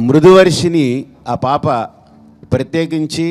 మృదువర్షిని ఆ పాప ప్రత్యేకించి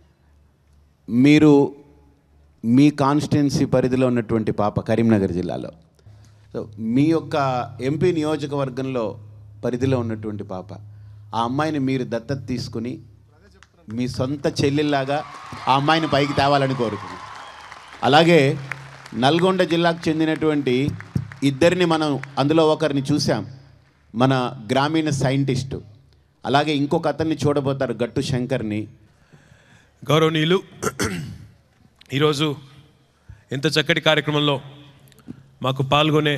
మీరు మీ కాన్స్టిట్యున్సీ పరిధిలో ఉన్నటువంటి పాప కరీంనగర్ జిల్లాలో సో మీ యొక్క ఎంపీ నియోజకవర్గంలో పరిధిలో ఉన్నటువంటి పాప ఆ అమ్మాయిని మీరు దత్తత తీసుకుని మీ సొంత చెల్లెల్లాగా ఆ అమ్మాయిని పైకి తేవాలని కోరుకున్నాను అలాగే నల్గొండ జిల్లాకు చెందినటువంటి ఇద్దరిని మనం అందులో ఒకరిని చూసాం మన గ్రామీణ సైంటిస్టు అలాగే ఇంకొక అతన్ని చూడబోతారు గట్టు శంకర్ని గౌరవనీయులు ఈరోజు ఇంత చక్కటి కార్యక్రమంలో మాకు పాల్గొనే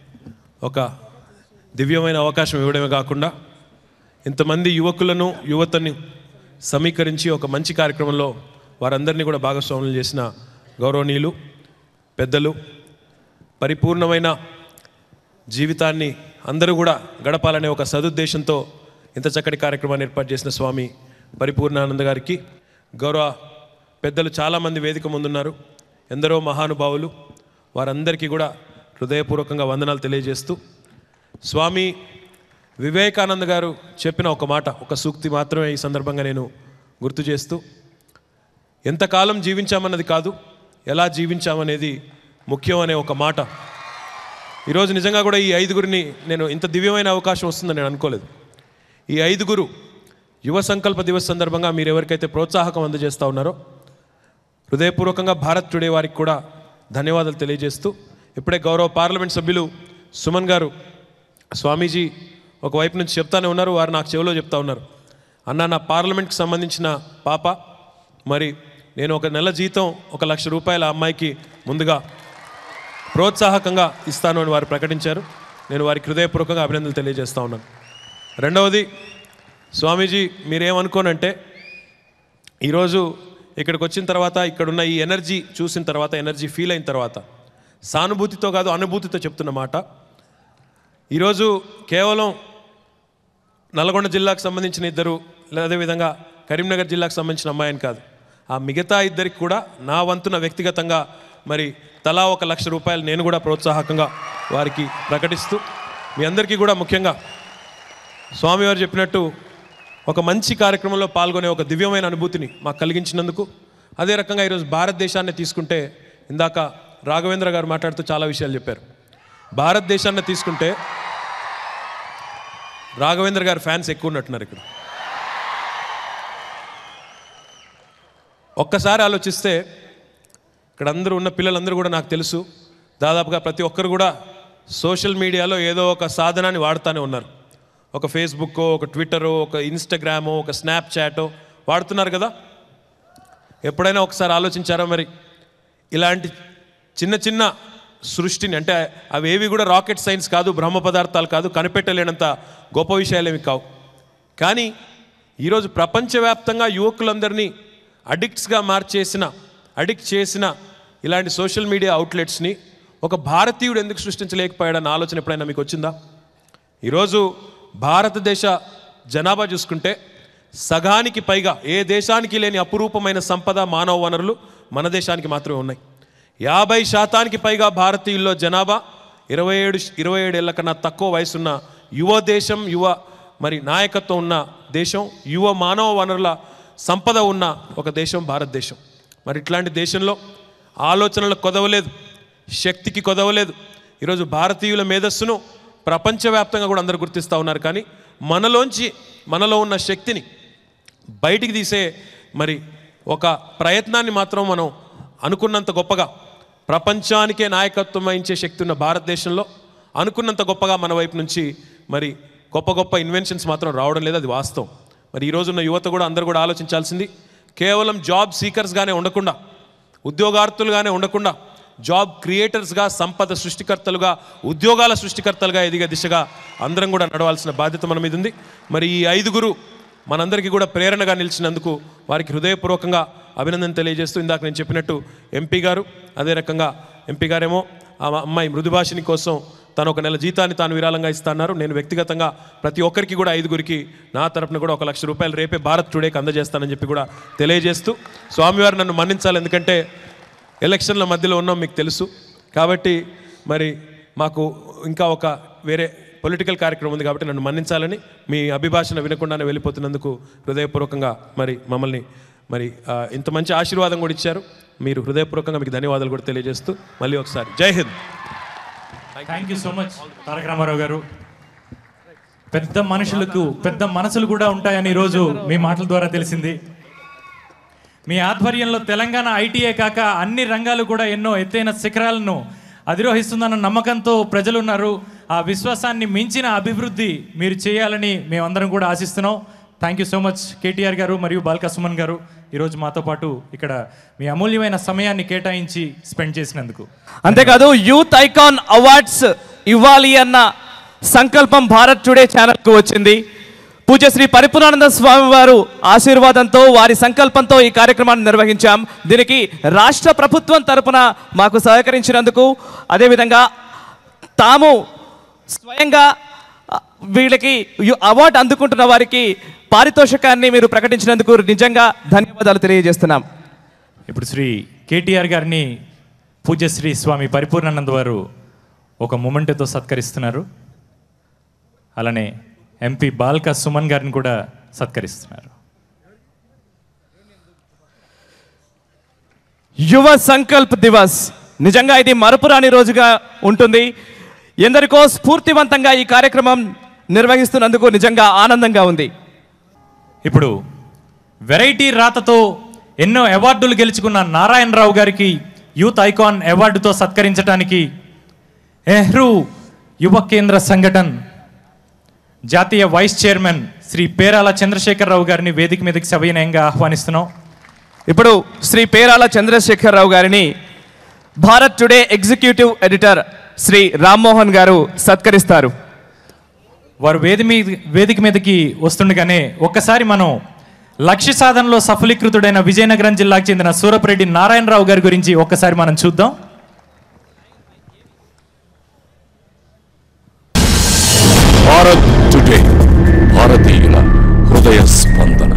ఒక దివ్యమైన అవకాశం ఇవ్వడమే కాకుండా ఇంతమంది యువకులను యువతని సమీకరించి ఒక మంచి కార్యక్రమంలో వారందరినీ కూడా భాగస్వాములు చేసిన గౌరవనీయులు పెద్దలు పరిపూర్ణమైన జీవితాన్ని అందరూ కూడా గడపాలనే ఒక సదుద్దేశంతో ఇంత చక్కటి కార్యక్రమాన్ని ఏర్పాటు చేసిన స్వామి పరిపూర్ణానంద గారికి గౌరవ పెద్దలు చాలామంది వేదిక ముందున్నారు ఎందరో మహానుభావులు వారందరికీ కూడా హృదయపూర్వకంగా వందనాలు తెలియజేస్తూ స్వామి వివేకానంద గారు చెప్పిన ఒక మాట ఒక సూక్తి మాత్రమే ఈ సందర్భంగా నేను గుర్తు చేస్తూ ఎంతకాలం జీవించామన్నది కాదు ఎలా జీవించామనేది ముఖ్యం అనే ఒక మాట ఈరోజు నిజంగా కూడా ఈ ఐదుగురిని నేను ఇంత దివ్యమైన అవకాశం వస్తుందని నేను అనుకోలేదు ఈ ఐదుగురు యువ సంకల్ప దివస్ సందర్భంగా మీరు ఎవరికైతే ప్రోత్సాహకం అందజేస్తూ ఉన్నారో హృదయపూర్వకంగా భారత్ టుడే వారికి కూడా ధన్యవాదాలు తెలియజేస్తూ ఇప్పుడే గౌరవ పార్లమెంట్ సభ్యులు సుమన్ గారు స్వామీజీ ఒకవైపు నుంచి చెప్తానే ఉన్నారు వారు నాకు చెవిలో చెప్తా ఉన్నారు అన్న నా పార్లమెంట్కి సంబంధించిన పాప మరి నేను ఒక నెల జీతం ఒక లక్ష రూపాయల అమ్మాయికి ముందుగా ప్రోత్సాహకంగా ఇస్తాను అని వారు ప్రకటించారు నేను వారికి హృదయపూర్వకంగా అభినందనలు తెలియజేస్తా ఉన్నాను రెండవది స్వామీజీ మీరేమనుకోనంటే ఈరోజు ఇక్కడికి వచ్చిన తర్వాత ఇక్కడున్న ఈ ఎనర్జీ చూసిన తర్వాత ఎనర్జీ ఫీల్ అయిన తర్వాత సానుభూతితో కాదు అనుభూతితో చెప్తున్న మాట ఈరోజు కేవలం నల్గొండ జిల్లాకు సంబంధించిన ఇద్దరు అదేవిధంగా కరీంనగర్ జిల్లాకు సంబంధించిన అమ్మాయిని కాదు ఆ మిగతా ఇద్దరికి కూడా నా వంతున వ్యక్తిగతంగా మరి తలా ఒక లక్ష రూపాయలు నేను కూడా ప్రోత్సాహకంగా వారికి ప్రకటిస్తూ మీ అందరికీ కూడా ముఖ్యంగా స్వామివారు చెప్పినట్టు ఒక మంచి కార్యక్రమంలో పాల్గొనే ఒక దివ్యమైన అనుభూతిని మాకు కలిగించినందుకు అదే రకంగా ఈరోజు భారతదేశాన్ని తీసుకుంటే ఇందాక రాఘవేంద్ర గారు మాట్లాడుతూ చాలా విషయాలు చెప్పారు భారతదేశాన్ని తీసుకుంటే రాఘవేంద్ర గారి ఫ్యాన్స్ ఎక్కువ ఉన్నట్టున్నారు ఇక్కడ ఒక్కసారి ఆలోచిస్తే ఇక్కడ అందరూ ఉన్న పిల్లలందరూ కూడా నాకు తెలుసు దాదాపుగా ప్రతి ఒక్కరు కూడా సోషల్ మీడియాలో ఏదో ఒక సాధనాన్ని వాడుతూనే ఉన్నారు ఒక ఫేస్బుక్ ఒక ట్విట్టరో ఒక ఇన్స్టాగ్రామో ఒక స్నాప్చాటో వాడుతున్నారు కదా ఎప్పుడైనా ఒకసారి ఆలోచించారా మరి ఇలాంటి చిన్న చిన్న సృష్టిని అంటే అవేవి కూడా రాకెట్ సైన్స్ కాదు బ్రహ్మ పదార్థాలు కాదు కనిపెట్టలేనంత గొప్ప విషయాలేమి కావు కానీ ఈరోజు ప్రపంచవ్యాప్తంగా యువకులందరినీ అడిక్ట్స్గా మార్చేసిన అడిక్ట్ చేసిన ఇలాంటి సోషల్ మీడియా అవుట్లెట్స్ని ఒక భారతీయుడు ఎందుకు సృష్టించలేకపోయాడన్న ఆలోచన ఎప్పుడైనా మీకు వచ్చిందా ఈరోజు భారతదేశ జనాభా చూసుకుంటే సగానికి పైగా ఏ దేశానికి లేని అపురూపమైన సంపద మానవ వనరులు మన దేశానికి మాత్రమే ఉన్నాయి యాభై శాతానికి పైగా భారతీయుల్లో జనాభా ఇరవై ఏడు ఇరవై ఏడేళ్ల కన్నా తక్కువ వయసున్న యువ దేశం యువ మరి నాయకత్వం ఉన్న దేశం యువ మానవ వనరుల సంపద ఉన్న ఒక దేశం భారతదేశం మరి ఇట్లాంటి దేశంలో ఆలోచనలకు కొదవలేదు శక్తికి కొదవలేదు ఈరోజు భారతీయుల మేధస్సును ప్రపంచవ్యాప్తంగా కూడా అందరూ గుర్తిస్తూ ఉన్నారు కానీ మనలోంచి మనలో ఉన్న శక్తిని బయటికి తీసే మరి ఒక ప్రయత్నాన్ని మాత్రం మనం అనుకున్నంత గొప్పగా ప్రపంచానికే నాయకత్వం వహించే శక్తి ఉన్న భారతదేశంలో అనుకున్నంత గొప్పగా మన వైపు నుంచి మరి గొప్ప గొప్ప ఇన్వెన్షన్స్ మాత్రం రావడం లేదు అది వాస్తవం మరి ఈ రోజున్న యువత కూడా అందరూ కూడా ఆలోచించాల్సింది కేవలం జాబ్ సీకర్స్గానే ఉండకుండా ఉద్యోగార్థులుగానే ఉండకుండా జాబ్ క్రియేటర్స్గా సంపద సృష్టికర్తలుగా ఉద్యోగాల సృష్టికర్తలుగా ఎదిగే దిశగా అందరం కూడా నడవాల్సిన బాధ్యత మన మీద ఉంది మరి ఈ ఐదుగురు మనందరికీ కూడా ప్రేరణగా నిలిచినందుకు వారికి హృదయపూర్వకంగా అభినందన తెలియజేస్తూ ఇందాక నేను చెప్పినట్టు ఎంపీ గారు అదే రకంగా ఎంపీ గారేమో ఆ అమ్మాయి మృదుభాషిని కోసం తను ఒక నెల జీతాన్ని తాను విరాళంగా ఇస్తాన్నారు నేను వ్యక్తిగతంగా ప్రతి ఒక్కరికి కూడా ఐదుగురికి నా తరపున కూడా ఒక లక్ష రూపాయలు రేపే భారత్ టుడేకి అందజేస్తానని చెప్పి కూడా తెలియజేస్తూ స్వామివారు నన్ను మన్నించాలి ఎందుకంటే ఎలక్షన్ల మధ్యలో ఉన్నాం మీకు తెలుసు కాబట్టి మరి మాకు ఇంకా ఒక వేరే పొలిటికల్ కార్యక్రమం ఉంది కాబట్టి నన్ను మన్నించాలని మీ అభిభాషణ వినకుండానే వెళ్ళిపోతున్నందుకు హృదయపూర్వకంగా మరి మమ్మల్ని మరి ఆ, ఇంత మంచి ఆశీర్వాదం కూడా ఇచ్చారు మీరు హృదయపూర్వకంగా మీకు ధన్యవాదాలు కూడా తెలియజేస్తూ మళ్ళీ ఒకసారి Jai Hind thank you so much Taraka Rama Rao garu పెద్ద మనుషులకు పెద్ద మనసులు కూడా ఉంటాయని ఈరోజు మీ మాటల ద్వారా తెలిసింది మీ ఆధ్వర్యంలో తెలంగాణ ఐటీఏ కాక అన్ని రంగాలు కూడా ఎన్నో ఎత్తైన శిఖరాలను అధిరోహిస్తుందన్న నమ్మకంతో ప్రజలు ఉన్నారు ఆ విశ్వాసాన్ని మించిన అభివృద్ధి మీరు చేయాలని మేమందరం కూడా ఆశిస్తున్నాం thank you so much KTR garu మరియు బాల్కా సుమన్ గారు ఈరోజు మాతో పాటు ఇక్కడ మీ అమూల్యమైన సమయాన్ని కేటాయించి స్పెండ్ చేసినందుకు అంతేకాదు యూత్ ఐకాన్ అవార్డ్స్ ఇవ్వాలి అన్న సంకల్పం భారత్ టుడే ఛానల్కు వచ్చింది పూజ్య శ్రీ పరిపూర్ణానంద స్వామి వారు ఆశీర్వాదంతో వారి సంకల్పంతో ఈ కార్యక్రమాన్ని నిర్వహించాం దీనికి రాష్ట్ర ప్రభుత్వం తరపున మాకు సహకరించినందుకు అదేవిధంగా తాము స్వయంగా ఆ, వీళ్ళకి యు- అవార్డు అందుకుంటున్న వారికి పారితోషికాన్ని మీరు ప్రకటించినందుకు నిజంగా ధన్యవాదాలు తెలియజేస్తున్నాం ఇప్పుడు శ్రీ కేటీఆర్ గారిని పూజ్యశ్రీ స్వామి పరిపూర్ణానంద్ వారు ఒక మొమెంటుతో సత్కరిస్తున్నారు అలానే ఎంపీ బాల్క సుమన్ గారిని కూడా సత్కరిస్తున్నారు యువ సంకల్ప్ దివస్ నిజంగా ఇది మరపురాని రోజుగా ఉంటుంది ఎందరికో స్ఫూర్తివంతంగా ఈ కార్యక్రమం నిర్వహిస్తున్నందుకు నిజంగా ఆనందంగా ఉంది ఇప్పుడు వెరైటీ రాతతో ఎన్నో అవార్డులు గెలుచుకున్న నారాయణరావు గారికి యూత్ ఐకాన్ అవార్డుతో సత్కరించడానికి నెహ్రూ యువ కేంద్ర సంఘటన్ జాతీయ వైస్ చైర్మన్ శ్రీ పేరాల చంద్రశేఖరరావు గారిని వేదిక మీదకి సవినయంగా ఆహ్వానిస్తున్నాం ఇప్పుడు శ్రీ పేరాల చంద్రశేఖరరావు గారిని Bharat today executive editor Shri Rammohan గారు సత్కరిస్తారు వారు వేది మీద వేదిక మీదకి వస్తుండగానే ఒక్కసారి మనం లక్ష్య సాధనలో సఫలీకృతుడైన విజయనగరం జిల్లాకు చెందిన సూరపరెడ్డి నారాయణరావు గారి గురించి ఒక్కసారి మనం చూద్దాం భారత్ టుడే భారతీయుల హృదయ స్పందన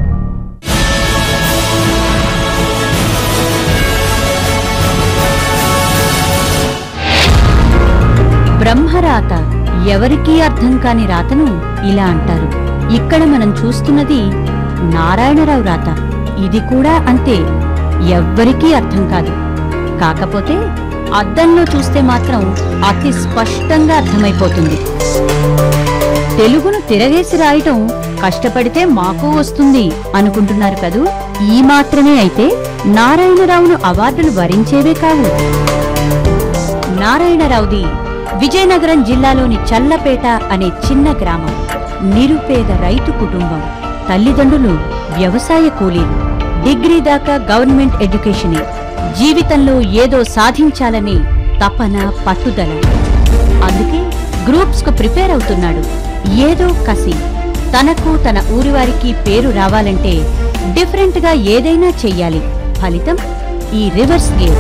బ్రహ్మరాత ఎవరికీ అర్థం కాని రాతను ఇలా అంటారు ఇక్కడ మనం చూస్తున్నది నారాయణరావు రాత ఇది కూడా అంతే ఎవ్వరికీ అర్థం కాదు కాకపోతే అద్దంలో చూస్తే మాత్రం అతి స్పష్టంగా అర్థమైపోతుంది తెలుగును తిరగేసి రాయటం కష్టపడితే మాకు వస్తుంది అనుకుంటున్నారు కదూ ఈ మాత్రమే అయితే నారాయణరావును అవార్డులు వరించేవే కావు నారాయణరావుది విజయనగరం జిల్లాలోని చల్లపేట అనే చిన్న గ్రామం నిరుపేద రైతు కుటుంబం తల్లిదండ్రులు వ్యవసాయ కూలీలు డిగ్రీ దాకా గవర్నమెంట్ ఎడ్యుకేషనే జీవితంలో ఏదో సాధించాలని తపన పట్టుదల అందుకే గ్రూప్స్ కు ప్రిపేర్ అవుతున్నాడు ఏదో కసి తనకు తన ఊరివారికి పేరు రావాలంటే డిఫరెంట్ గా ఏదైనా చెయ్యాలి ఫలితం ఈ రివర్స్ గేర్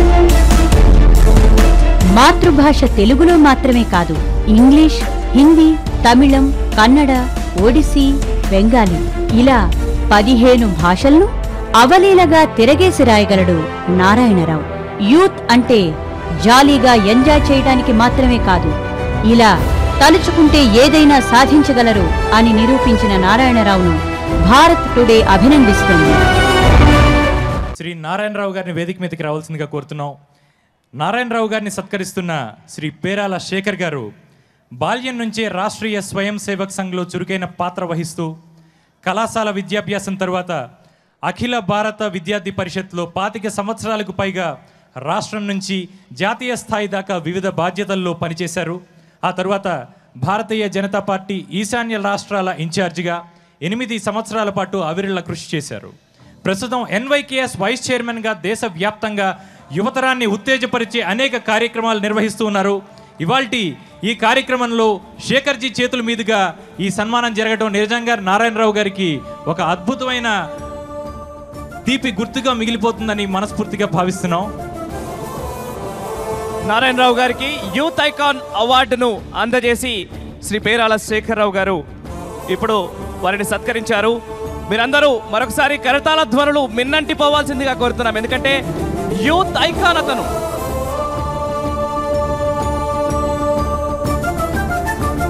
మాతృభాష తెలుగులో మాత్రమే కాదు ఇంగ్లీష్ హిందీ తమిళం కన్నడ ఒడిస్సీ బెంగాలీ ఇలా పదిహేను భాషలను అవలీలగా తిరగేసి రాయగలడు నారాయణరావు యూత్ అంటే జాలీగా ఎంజాయ్ చేయడానికి మాత్రమే కాదు ఇలా తలుచుకుంటే ఏదైనా సాధించగలరు అని నిరూపించిన నారాయణరావును భారత్ టుడే అభినందిస్తుంది శ్రీ నారాయణరావు గారిని వేదిక మీదకి రావాల్సిందిగా కోరుతున్నాం నారాయణరావు గారిని సత్కరిస్తున్న శ్రీ పేరాల శేఖర్ గారు బాల్యం నుంచే రాష్ట్రీయ స్వయం సేవక్ సంఘ్లో చురుకైన పాత్ర వహిస్తూ కళాశాల విద్యాభ్యాసం తర్వాత అఖిల భారత విద్యార్థి పరిషత్లో పాతిక సంవత్సరాలకు పైగా రాష్ట్రం నుంచి జాతీయ స్థాయి దాకా వివిధ బాధ్యతల్లో పనిచేశారు ఆ తర్వాత భారతీయ జనతా పార్టీ ఈశాన్య రాష్ట్రాల ఇన్ఛార్జిగా ఎనిమిది సంవత్సరాల పాటు అవిరళ కృషి చేశారు ప్రస్తుతం ఎన్వైకేఎస్ వైస్ చైర్మన్గా దేశవ్యాప్తంగా యువతరాన్ని ఉత్తేజపరిచే అనేక కార్యక్రమాలు నిర్వహిస్తూ ఉన్నారు ఇవాల్టి ఈ కార్యక్రమంలో శేఖర్జీ చేతుల మీదుగా ఈ సన్మానం జరగడం నిజంగా నారాయణరావు గారికి ఒక అద్భుతమైన తీపి గుర్తుగా మిగిలిపోతుందని మనస్ఫూర్తిగా భావిస్తున్నాం నారాయణరావు గారికి యూత్ ఐకాన్ అవార్డును అందజేసి శ్రీ పేరాల శేఖరరావు గారు ఇప్పుడు వారిని సత్కరించారు మీరందరూ మరొకసారి కరతాళ ధ్వనులు మిన్నంటి పోవాల్సిందిగా కోరుతున్నాం ఎందుకంటే యూత్ ఐకాన్ అతను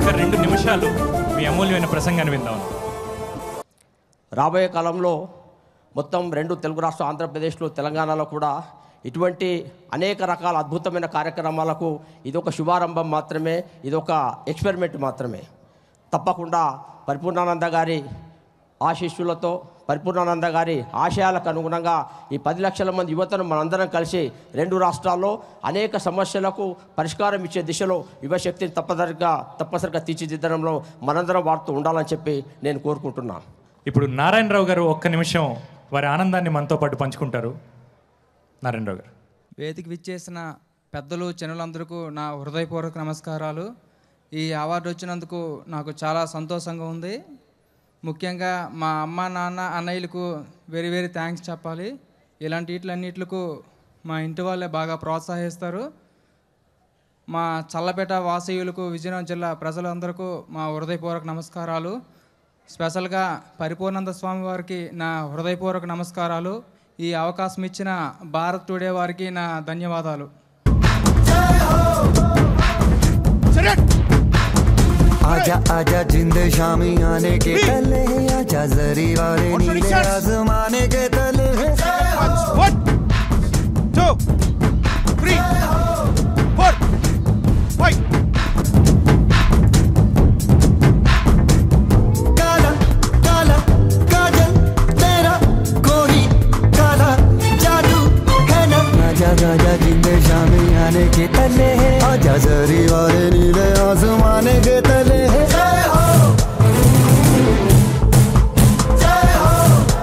ఒక్క రెండు నిమిషాలు మీ అమూల్యమైన ప్రసంగాన్ని విందాం రాబోయే కాలంలో మొత్తం రెండు తెలుగు రాష్ట్ర ఆంధ్రప్రదేశ్లో తెలంగాణలో కూడా ఇటువంటి అనేక రకాల అద్భుతమైన కార్యక్రమాలకు ఇది ఒక శుభారంభం మాత్రమే ఇది ఒక ఎక్స్పెరిమెంట్ మాత్రమే తప్పకుండా పరిపూర్ణానంద గారి ఆశీస్సులతో పరిపూర్ణానంద గారి ఆశయాలకు అనుగుణంగా ఈ పది లక్షల మంది యువతను మనందరం కలిసి రెండు రాష్ట్రాల్లో అనేక సమస్యలకు పరిష్కారం ఇచ్చే దిశలో యువశక్తిని తప్పనిసరిగా తప్పనిసరిగా తీర్చిదిద్దడంలో మనందరం వాడుతూ ఉండాలని చెప్పి నేను కోరుకుంటున్నాను ఇప్పుడు నారాయణరావు గారు ఒక్క నిమిషం వారి ఆనందాన్ని మనతో పాటు పంచుకుంటారు నారాయణరావు గారు వేదిక విచ్చేసిన పెద్దలు చిన్నలందరికీ నా హృదయపూర్వక నమస్కారాలు ఈ అవార్డు వచ్చినందుకు నాకు చాలా సంతోషంగా ఉంది ముఖ్యంగా మా అమ్మ నాన్న అన్నయ్యలకు వెరీ వెరీ థ్యాంక్స్ చెప్పాలి ఇలాంటి వీటిలన్నిటికు మా ఇంటి వాళ్ళే బాగా ప్రోత్సహిస్తారు మా చల్లపేట వాసీయులకు విజయనగరం జిల్లా ప్రజలందరికీ మా హృదయపూర్వక నమస్కారాలు స్పెషల్గా పరిపూర్ణానంద స్వామి వారికి నా హృదయపూర్వక నమస్కారాలు ఈ అవకాశం ఇచ్చిన భారత్ టుడే వారికి నా ధన్యవాదాలు आजा आजा जिंद शामी आने के तले आजा जरी वाले नीले आसमाने के तले काला काला काजल तेरा गोरी काला जादू है ना आजा आजा जिंद शामी आने के तले आजा जरी वाले नीले आसमाने के तले जय हो जय हो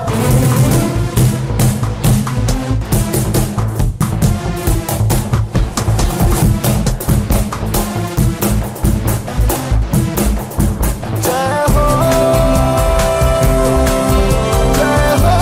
जय हो जय हो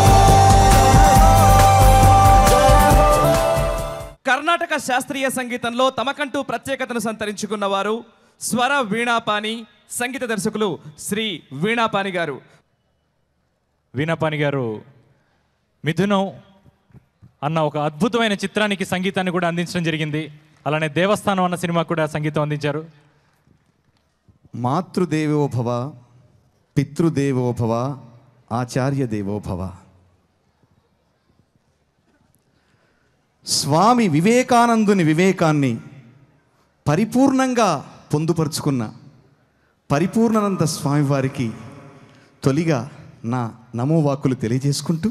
కర్ణాటక శాస్త్రీయ సంగీతంలో తమకంటూ ప్రత్యేకతను సంతరించుకున్న వారు స్వర వీణాపాని సంగీత దర్శకులు శ్రీ వీణాపాని గారు వీణాపాని గారు మిథునం అన్న ఒక అద్భుతమైన చిత్రానికి సంగీతాన్ని కూడా అందించడం జరిగింది అలానే దేవస్థానం అన్న సినిమా కూడా సంగీతం అందించారు మాతృదేవో భవ పితృదేవో భవ ఆచార్య దేవో భవ స్వామి వివేకానందుని వివేకాన్ని పరిపూర్ణంగా పొందుపరుచుకున్న పరిపూర్ణానంద స్వామి వారికి తొలిగా నా నమోవాకులు తెలియజేసుకుంటూ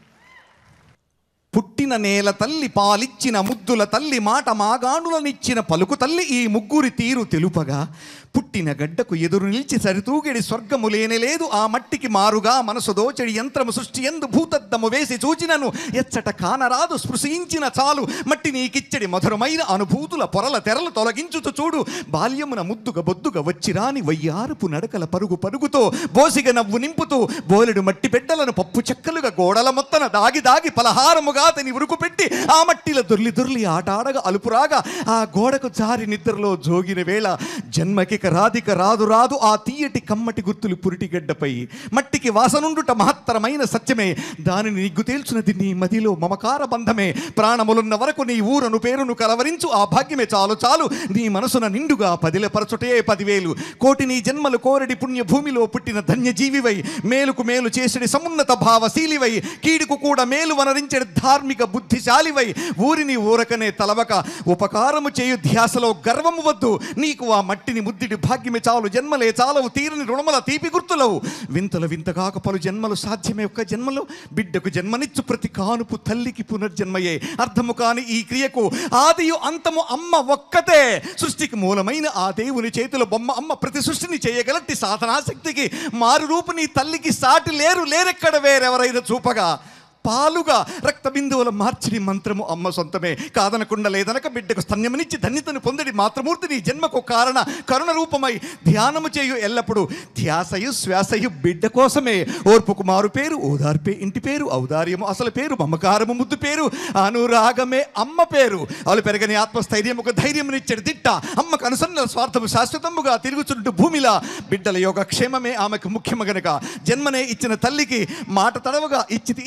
పుట్టిన నేల తల్లి పాలిచ్చిన ముద్దుల తల్లి మాట మాగాణులనిచ్చిన పలుకు తల్లి ఈ ముగ్గురి తీరు తెలుపగా పుట్టిన గడ్డకు ఎదురు నిలిచి సరితూగిడి స్వర్గము లేనే లేదు ఆ మట్టికి మారుగా మనసు దోచడి యంత్రము సృష్టి ఎందు భూతద్దము వేసి చూచినను ఎచ్చట కానరాదు స్పృశించిన చాలు మట్టి నీకిచ్చడి మధురమైన అనుభూతుల పొరల తెరలు తొలగించుతూ చూడు బాల్యమున ముద్దుగా బొద్దుగా వచ్చిరాని వయ్యారుపు నడకల పరుగు పరుగుతో బోసిగ నవ్వు నింపుతూ బోలెడు మట్టి బిడ్డలను పప్పు చెక్కలుగా గోడల మొత్తన దాగి దాగి పలహారముగా అతని ఉరుకు పెట్టి ఆ మట్టిల దొర్లి దొర్లి ఆటాడగా అలుపురాగా ఆ గోడకు జారి నిద్రలో జోగిన వేళ జన్మకిక రాధిక రాదు రాదు ఆ తీయటి కమ్మటి గుర్తులు పురిటిగడ్డపై మట్టికి వాసనుండుట మహత్తరమైన సత్యమే దానిని నిగ్గు తేల్చున్నది నీ మదిలో మమకార బంధమే ప్రాణములున్న వరకు నీ ఊరను పేరును కలవరించు ఆ భాగ్యమే చాలు చాలు నీ మనసున నిండుగా పదిలపరచుటే పదివేలు కోటి నీ జన్మలు కోరడి పుణ్య భూమిలో పుట్టిన ధన్యజీవివై మేలుకు మేలు చేసడి సమున్నత భావశీలివై కీడుకు కూడా మేలు వనరించడి ధార్మిక బుద్ధిశాలివై ఊరిని ఊరకనే తలవక ఉపకారము చేయు ధ్యాసలో గర్వము వద్దు నీకు ఆ మట్టిని ముద్దిడి భాగ్యమే చాలు జన్మలే చాలవు తీరని రుణముల తీపి గుర్తులవు వింతల వింతగాక పలు జన్మలు సాధ్యమే ఒక్క జన్మలో బిడ్డకు జన్మనిచ్చు ప్రతి కానుపు తల్లికి పునర్జన్మయే అర్థము కాని ఈ క్రియకు ఆదియు అంతము అమ్మ ఒక్కతే సృష్టికి మూలమైన ఆ దేవుని చేతుల బొమ్మ అమ్మ ప్రతి సృష్టిని చేయగలటి సాధనాశక్తికి మారు రూపు నీ తల్లికి సాటి లేరు లేరెక్కడ వేరెవరైనా చూపగా పాలుగా రక్త బిందువుల మార్చిడి మంత్రము అమ్మ సొంతమే కాదనకుండా లేదనక బిడ్డకు స్తన్యమనిచ్చి ధన్యతను పొందడి మాతృమూర్తి నీ జన్మకు కారణ కరుణ రూపమై ధ్యానము చేయు ఎల్లప్పుడు ధ్యాసయు శ్వాసయు బిడ్డ కోసమే ఓర్పుకు మారు పేరు ఓదార్పే ఇంటి పేరు ఔదార్యము అసలు పేరు మమకారము ముద్దు పేరు అనురాగమే అమ్మ పేరు అలు పెరగని ఆత్మస్థైర్యం ఒక ధైర్యమునిచ్చడి దిట్ట అమ్మకు అనుసన్న స్వార్థము శాశ్వతముగా తిరుగుచుంటూ భూమిలా బిడ్డల యొక్క క్షేమమే ఆమెకు ముఖ్యము గనక జన్మనే ఇచ్చిన తల్లికి మాట తడవగా ఇచ్చితి ఇచ్చితనను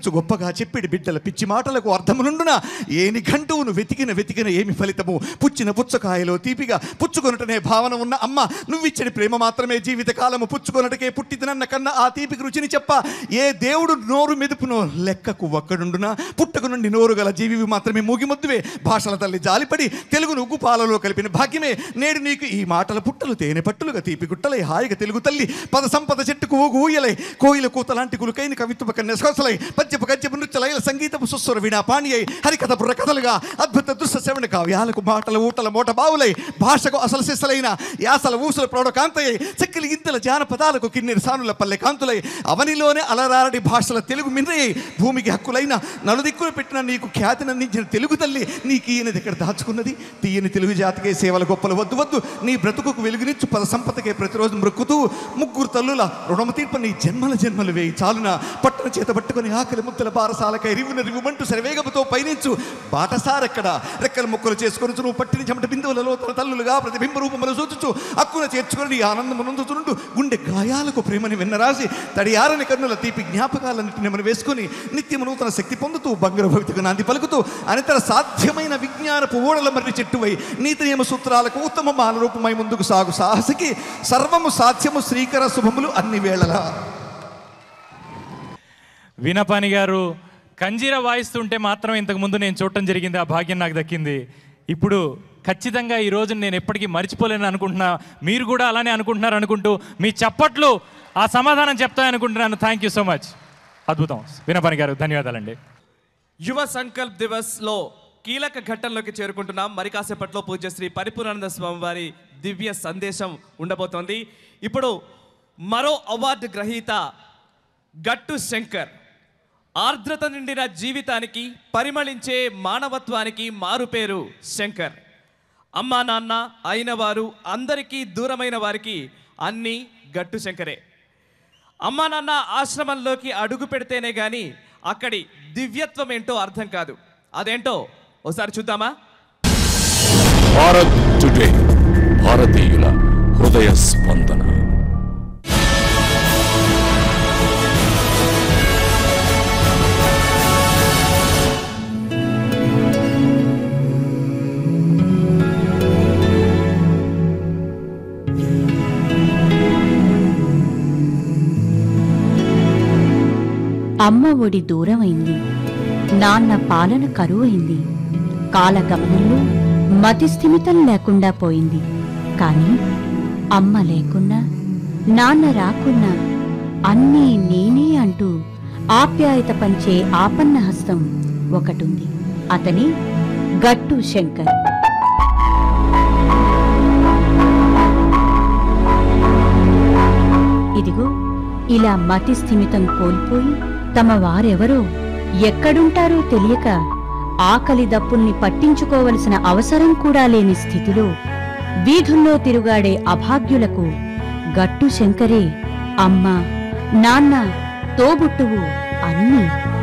వినుచు గొప్పగా చెప్పిడి బిడ్డల పిచ్చి మాటలకు అర్థమునుండున ఏని గంటువును వెతికిన వెతికిన ఏమి ఫలితము పుచ్చిన పుచ్చకాయలో తీపిగా పుచ్చుకొనుటనే భావన ఉన్న అమ్మ నువ్విచ్చని ప్రేమ మాత్రమే జీవితకాలము పుచ్చుకొనుటకే పుట్టిదనన్న కన్నా ఆ తీపికి రుచిని చెప్ప ఏ దేవుడు నోరు మెదుపునో లెక్కకు ఒక్కడుండునా పుట్టకు నుండి నోరు గల జీవివి మాత్రమే మూగిముద్దువే భాషల తల్లి జాలిపడి తెలుగును ఉగ్గు పాలలో కలిపిన భాగ్యమే నేడు నీకు ఈ మాటల పుట్టలు తేనె పట్టులుగా తీపి గుట్టలై హాయిగా తెలుగు తల్లి పద సంపద చెట్టుకు ఊగు ఊయలై కోయిల కూతలాంటి కులుకైన కవిత్వ కన్యసోసలై పద్యపు గద్యపు నృత్యలైల సంగీతపు సుస్వర వీణా పాణి అయి హరికథ బుర్ర కథలుగా అద్భుత దృశ్య శ్రవణ కావ్యాలకు మాటల ఊటల మోట బావులై భాషకు అసలు శిస్సలైన యాసల ఊసుల ప్రౌఢకాంతయ్య చెక్కిలి ఇంతల జానపదాలకు కిన్నెరి సానుల పల్లె కాంతులై అవనిలోనే అలరారడి భాషల తెలుగు మిన్నయ్యి భూమికి హక్కులైన నలుదిక్కులు పెట్టిన నీకు ఖ్యాతిని అందించిన తెలుగు తల్లి నీకు ఈయనది ఇక్కడ దాచుకున్నది తీయని తెలుగు జాతికే సేవల గొప్పలు వద్దు వద్దు నీ బ్రతుకుకు వెలుగునిచ్చు పద సంపదకే ప్రతిరోజు మృక్కుతూ ముగ్గురు తల్లుల రుణము తీర్పు నీ జన్మల జన్మలు వేయి చాలున పట్టణ చేత పట్టుకొని ఆకలి ముద్దల బారసాలకై రివున రివుమంటూ సరివేగముతో పయనించు బాటసారెక్కడ రెక్కల ముక్కలు చేసుకొని నువ్వు పట్టిన చెమట బిందువులలో తన తల్లులుగా ప్రతిబింబ రూపములు చూచుచు అక్కున చేర్చుకొని నీ ఆనందము నందుతుండు గుండె గాయాలకు ప్రేమని వెన్నరాసి తడియారని కన్నుల తీపి జ్ఞాపకాలన్నింటిని మనం వేసుకొని నిత్యము నూతన శక్తి పొందుతూ బంగారు భక్తికి నాంది పలుకుతూ అనితర సాధ్యమైన విజ్ఞానపు ఓడల మర్రి చెట్టువై నీతి నియమ సూత్రాలకు ఉత్తమ మానరూపమై ముందుకు సాగు సాహసికి సర్వము సాధ్యము శ్రీకర శుభములు అన్ని వేళలా వీణపాని గారు కంజీర వాయిస్తుంటే మాత్రం ఇంతకు ముందు నేను చూడటం జరిగింది ఆ భాగ్యం నాకు దక్కింది ఇప్పుడు ఖచ్చితంగా ఈ రోజు నేను ఎప్పటికీ మర్చిపోలేను అనుకుంటున్నా మీరు కూడా అలానే అనుకుంటున్నారు అనుకుంటూ మీ చప్పట్లు ఆ సమాధానం చెప్తాయనుకుంటున్నాను థ్యాంక్ యూ సో మచ్ అద్భుతం వీణపాని గారు ధన్యవాదాలండి యువ సంకల్ప్ దివస్లో కీలక ఘట్టంలోకి చేరుకుంటున్నాం మరి కాసేపట్లో పూజ్య శ్రీ పరిపూర్ణానంద స్వామి వారి దివ్య సందేశం ఉండబోతోంది ఇప్పుడు మరో అవార్డు గ్రహీత గట్టు శంకర్ ఆర్ద్రత నిండిన జీవితానికి పరిమళించే మానవత్వానికి మారుపేరు శంకర్ అమ్మా నాన్న అయిన వారు అందరికీ దూరమైన వారికి అన్నీ గట్టు శంకరే అమ్మా నాన్న ఆశ్రమంలోకి అడుగు పెడితేనే గాని అక్కడి దివ్యత్వం ఏంటో అర్థం కాదు అదేంటో ఒకసారి చూద్దామా భారత్ టుడే భారతీయుల హృదయ స్పందన అమ్మ ఒడి దూరమైంది నాన్న పాలన కరువైంది కాలగమనంలో మతి స్థిమితం లేకుండా పోయింది కానీ అమ్మ లేకున్నా నాన్న రాకున్నా అన్నీ నేనే అంటూ ఆప్యాయత పంచే ఆపన్న హస్తం ఒకటుంది అతని గట్టు శంకర్ ఇదిగో ఇలా మతి స్థిమితం కోల్పోయి తమ వారెవరో ఎక్కడుంటారో తెలియక ఆకలి దప్పుల్ని పట్టించుకోవలసిన అవసరం కూడా లేని స్థితిలో వీధుల్లో తిరుగాడే అభాగ్యులకు గట్టు శంకరే అమ్మ నాన్న తోబుట్టువు అన్నీ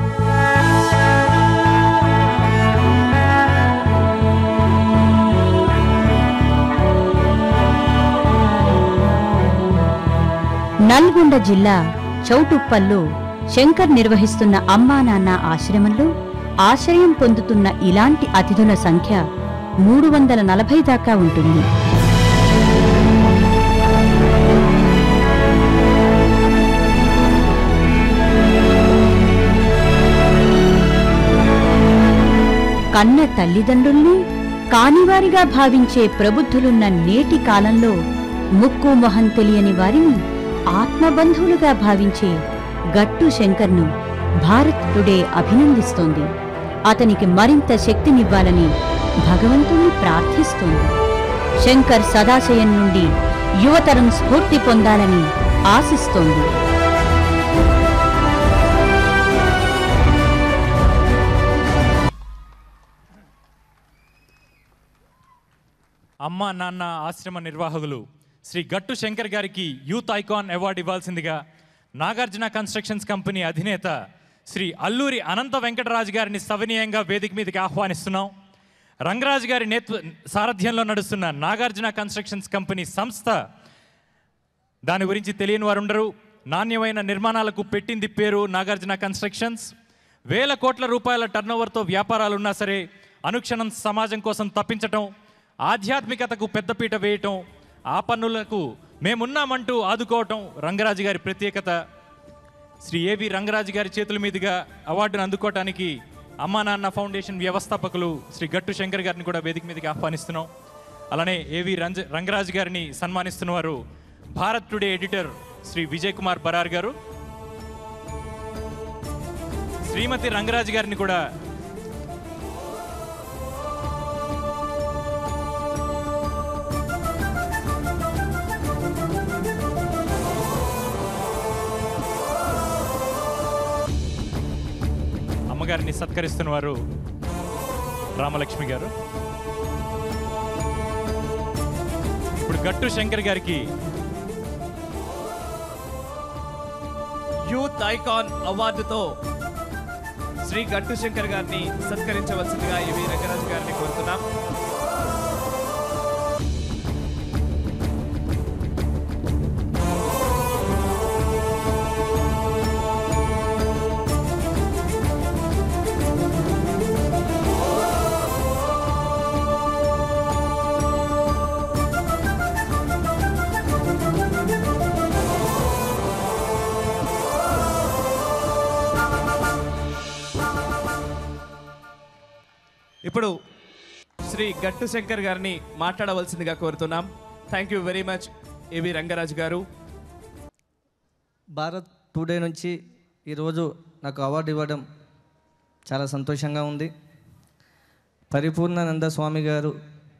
నల్గొండ జిల్లా చౌటుప్పల్లో శంకర్ నిర్వహిస్తున్న అమ్మా నాన్న ఆశ్రమంలో ఆశ్రయం పొందుతున్న ఇలాంటి అతిథుల సంఖ్య మూడు వందల నలభై దాకా ఉంటుంది కన్న తల్లిదండ్రుల్ని కానివారిగా భావించే ప్రబుద్ధులున్న నేటి కాలంలో ముక్కు మొహం తెలియని వారిని ఆత్మబంధువులుగా భావించే గట్టు శంకర్ను భారత్ టుడే అభినందిస్తోంది అతనికి మరింత శక్తినివ్వాలని భగవంతుణ్ణి ప్రార్థిస్తోంది శంకర్ సదాశయం నుండి యువతరం స్ఫూర్తి పొందాలని ఆశిస్తోంది అమ్మ నాన్న ఆశ్రమ నిర్వాహకులు శ్రీ గట్టు శంకర్ గారికి యూత్ ఐకాన్ అవార్డు ఇవ్వాల్సిందిగా నాగార్జున కన్స్ట్రక్షన్స్ కంపెనీ అధినేత శ్రీ అల్లూరి అనంత వెంకటరాజు గారిని సవినీయంగా వేదిక మీదకి ఆహ్వానిస్తున్నాం రంగరాజు గారి నేతృ సారథ్యంలో నడుస్తున్న నాగార్జున కన్స్ట్రక్షన్స్ కంపెనీ సంస్థ దాని గురించి తెలియని వారు ఉండరు నాణ్యమైన నిర్మాణాలకు పెట్టింది పేరు నాగార్జున కన్స్ట్రక్షన్స్ వేల కోట్ల రూపాయల టర్నోవర్తో వ్యాపారాలు ఉన్నా సరే అనుక్షణం సమాజం కోసం తప్పించటం ఆధ్యాత్మికతకు పెద్దపీట వేయటం ఆ పన్నులకు మేమున్నామంటూ ఆదుకోవటం రంగరాజు గారి ప్రత్యేకత శ్రీ ఏవి రంగరాజు గారి చేతుల మీదుగా అవార్డును అందుకోవటానికి అమ్మా నాన్న ఫౌండేషన్ వ్యవస్థాపకులు శ్రీ గట్టు శంకర్ గారిని కూడా వేదిక మీదకి ఆహ్వానిస్తున్నాం అలానే ఏవి రంజ రంగరాజు గారిని సన్మానిస్తున్నవారు భారత్ టుడే ఎడిటర్ శ్రీ విజయ్ కుమార్ బరార్ గారు శ్రీమతి రంగరాజు గారిని కూడా అమ్మగారిని సత్కరిస్తున్న వారు రామలక్ష్మి గారు ఇప్పుడు గట్టు శంకర్ గారికి యూత్ ఐకాన్ అవార్డుతో శ్రీ గట్టు శంకర్ గారిని సత్కరించవలసిందిగా ఇవి రంగరాజు గారిని కోరుతున్నాం ఇప్పుడు శ్రీ గట్టు శంకర్ గారిని మాట్లాడవలసిందిగా కోరుతున్నాం థ్యాంక్ యూ వెరీ మచ్ ఏవి రంగరాజు గారు భారత్ టుడే నుంచి ఈరోజు నాకు అవార్డు ఇవ్వడం చాలా సంతోషంగా ఉంది పరిపూర్ణానంద స్వామి గారు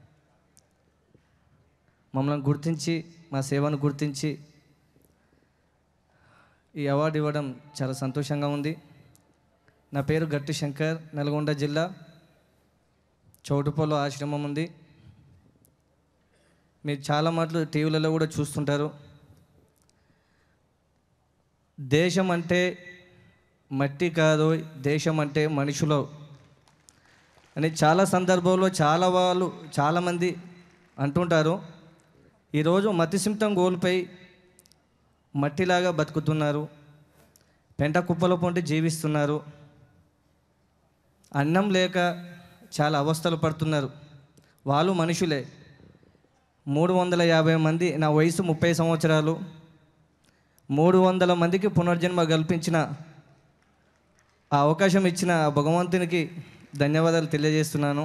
మమ్మల్ని గుర్తించి మా సేవను గుర్తించి ఈ అవార్డు ఇవ్వడం చాలా సంతోషంగా ఉంది నా పేరు గట్టి శంకర్ నల్గొండ జిల్లా చౌటుపల్లి ఆశ్రమం ఉంది మీరు చాలా మాటలు టీవీలలో కూడా చూస్తుంటారు దేశం అంటే మట్టి కాదు దేశం అంటే మనుషులు అని చాలా సందర్భంలో చాలా వాళ్ళు చాలామంది అంటుంటారు ఈరోజు మతిసింతం కోల్పోయి మట్టిలాగా బతుకుతున్నారు పెంట కుప్పల పొంటి జీవిస్తున్నారు అన్నం లేక చాలా అవస్థలు పడుతున్నారు వాళ్ళు మనుషులే మూడు వందల యాభై మంది నా వయసు ముప్పై సంవత్సరాలు మూడు వందల మందికి పునర్జన్మ కల్పించిన ఆ అవకాశం ఇచ్చిన ఆ భగవంతునికి ధన్యవాదాలు తెలియజేస్తున్నాను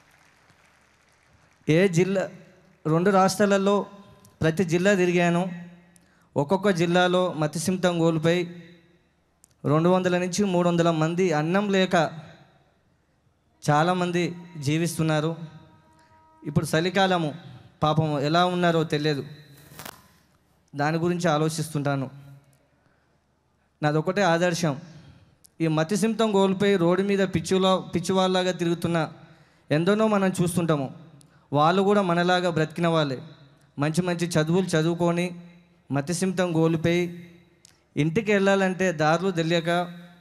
ఏ జిల్లా రెండు రాష్ట్రాలలో ప్రతి జిల్లా తిరిగాను ఒక్కొక్క జిల్లాలో మతిసింతం కోల్పోయి రెండు వందల నుంచి మూడు వందల మంది అన్నం లేక చాలామంది జీవిస్తున్నారు ఇప్పుడు చలికాలము పాపం ఎలా ఉన్నారో తెలియదు దాని గురించి ఆలోచిస్తుంటాను నాదొకటే ఆదర్శం ఈ మతిసింతం కోల్పోయి రోడ్డు మీద పిచ్చులో పిచ్చివాళ్ళలాగా తిరుగుతున్న ఎందరో మనం చూస్తుంటాము వాళ్ళు కూడా మనలాగా బ్రతికిన వాళ్ళే మంచి మంచి చదువులు చదువుకొని మతిసింతం కోల్పోయి ఇంటికి వెళ్ళాలంటే దారులు తెలియక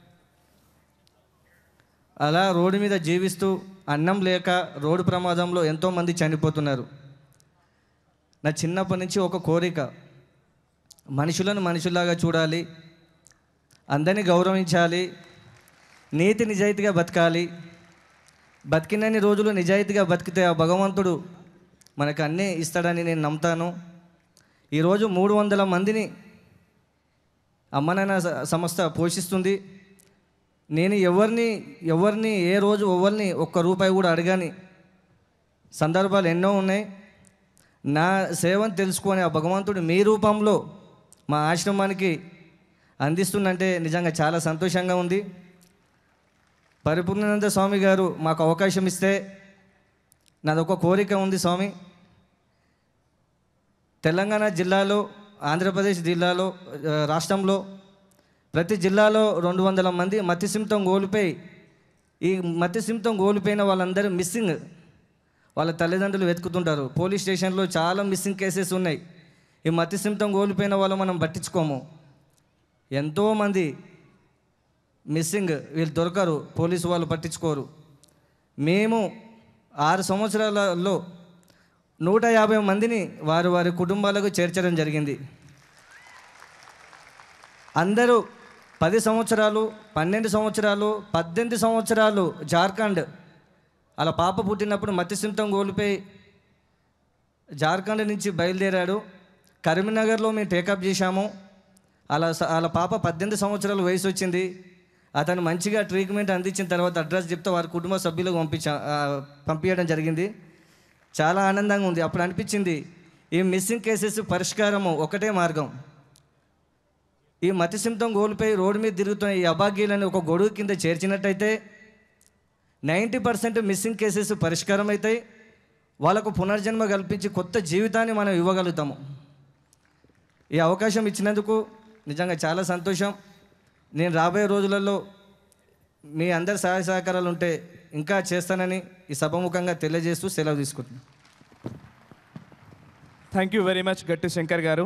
అలా రోడ్డు మీద జీవిస్తూ అన్నం లేక రోడ్డు ప్రమాదంలో ఎంతోమంది చనిపోతున్నారు నా చిన్నప్పటి నుంచి ఒక కోరిక మనుషులను మనుషుల్లాగా చూడాలి అందరినీ గౌరవించాలి నీతి నిజాయితీగా బతకాలి బతికినన్ని రోజులు నిజాయితీగా బతికితే ఆ భగవంతుడు మనకు అన్నీ ఇస్తాడని నేను నమ్ముతాను ఈరోజు మూడు వందల మందిని అమ్మనాన్న స- సంస్థ పోషిస్తుంది నేను ఎవరిని ఎవరిని ఏ రోజు ఎవరిని ఒక్క రూపాయి కూడా అడగాని సందర్భాలు ఎన్నో ఉన్నాయి నా సేవను తెలుసుకొని ఆ భగవంతుడు మీ రూపంలో మా ఆశ్రమానికి అందిస్తుందంటే నిజంగా చాలా సంతోషంగా ఉంది పరిపూర్ణానంద స్వామి గారు మాకు అవకాశం ఇస్తే నాది ఒక కోరిక ఉంది స్వామి తెలంగాణ జిల్లాలో ఆంధ్రప్రదేశ్ జిల్లాలో ఆ, రాష్ట్రంలో ప్రతి జిల్లాలో రెండు వందల మంది మత్స్యసింతం కోల్పోయి ఈ మత్స్యసింతం కోల్పోయిన వాళ్ళందరూ మిస్సింగ్ వాళ్ళ తల్లిదండ్రులు వెతుకుతుంటారు పోలీస్ స్టేషన్లో చాలా మిస్సింగ్ కేసెస్ ఉన్నాయి ఈ మత్స్యసింతం కోల్పోయిన వాళ్ళు మనం పట్టించుకోము ఎంతోమంది మిస్సింగ్ వీళ్ళు దొరకరు పోలీసు వాళ్ళు పట్టించుకోరు మేము ఆరు సంవత్సరాలలో నూట యాభై మందిని వారి వారి కుటుంబాలకు చేర్చడం జరిగింది అందరూ పది సంవత్సరాలు పన్నెండు సంవత్సరాలు పద్దెనిమిది సంవత్సరాలు జార్ఖండ్ అలా పాప పుట్టినప్పుడు మతి సింతం కోల్పోయి జార్ఖండ్ నుంచి బయలుదేరాడు కరీంనగర్లో మేము టేకప్ చేశాము అలా స- అలా పాప పద్దెనిమిది సంవత్సరాల వయసు వచ్చింది అతను మంచిగా ట్రీట్మెంట్ అందించిన తర్వాత అడ్రస్ చెప్తే వారి కుటుంబ సభ్యులకు పంపించా ఆ, పంపించడం జరిగింది చాలా ఆనందంగా ఉంది అప్పుడు అనిపించింది ఈ మిస్సింగ్ కేసెస్ పరిష్కారము ఒకటే మార్గం ఈ మతి సింతం కోల్పోయి రోడ్డు మీద తిరుగుతున్న ఈ అభాగ్యులని ఒక గొడుగు కింద చేర్చినట్టయితే నైంటీ పర్సెంట్ మిస్సింగ్ కేసెస్ పరిష్కారం అవుతాయి వాళ్ళకు పునర్జన్మ కల్పించి కొత్త జీవితాన్ని మనం ఇవ్వగలుగుతాము ఈ అవకాశం ఇచ్చినందుకు నిజంగా చాలా సంతోషం నేను రాబోయే రోజులలో మీ అందరి సహాయ సహకారాలు ఉంటే ఇంకా చేస్తానని ఈ సభముఖంగా తెలియజేస్తూ సెలవు తీసుకుంటున్నాను థ్యాంక్ యూ వెరీ మచ్ గట్టు శంకర్ గారు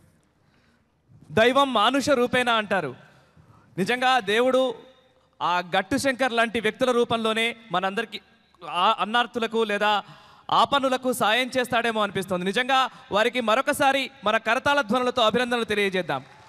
దైవం మానుష రూపేణ అంటారు నిజంగా దేవుడు ఆ గట్టు శంకర్ లాంటి వ్యక్తుల రూపంలోనే మనందరికీ ఆ- అన్నార్థులకు లేదా ఆపన్నులకు సాయం చేస్తాడేమో అనిపిస్తుంది నిజంగా వారికి మరొకసారి మన కరతాళ ధ్వనులతో అభినందనలు తెలియజేద్దాం